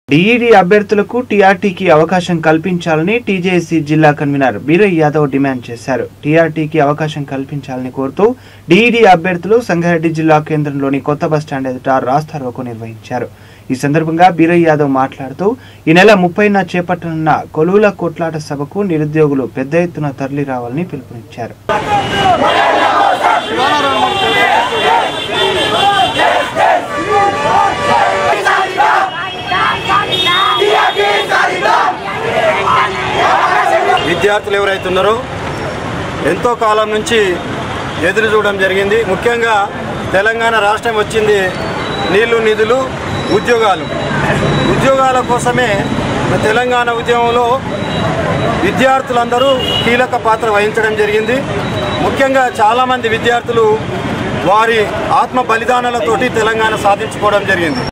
DEd అభ్యర్థులకు టీఆర్టీకి అవకాశం కల్పించాలని టీజేఏసీ జిల్లా కన్వీనర్ బీరయ్య యాదవ్ డిమాండ్ చేశారు టీఆర్టీకి అవకాశం కల్పించాలని కోరుతూ డిఈడి అభ్యర్థులు సంగారెడ్డి జిల్లా కేంద్రంలోని కొత్త బస్టాండ్ ఎదుట రాస్తారోకో నిర్వహించారు ఈ సందర్భంగా బీరయ్య యాదవ్ మాట్లాడుతూ ఈ నెల ముప్పైన చేపట్టనున్న కొలువుల కొట్లాట సభకు నిరుద్యోగులు పెద్ద ఎత్తున తరలి రావాలని పిలుపునిచ్చారు విద్యార్థులు ఎవరైతే ఉన్నారో ఎంతో కాలం నుంచి ఎదురు చూడడం జరిగింది ముఖ్యంగా తెలంగాణ రాష్ట్రం వచ్చింది నీళ్లు నిధులు ఉద్యోగాలు ఉద్యోగాల కోసమే తెలంగాణ ఉద్యమంలో విద్యార్థులందరూ కీలక పాత్ర వహించడం జరిగింది ముఖ్యంగా చాలామంది విద్యార్థులు వారి ఆత్మ బలిదానాలతోటి తెలంగాణ సాధించుకోవడం జరిగింది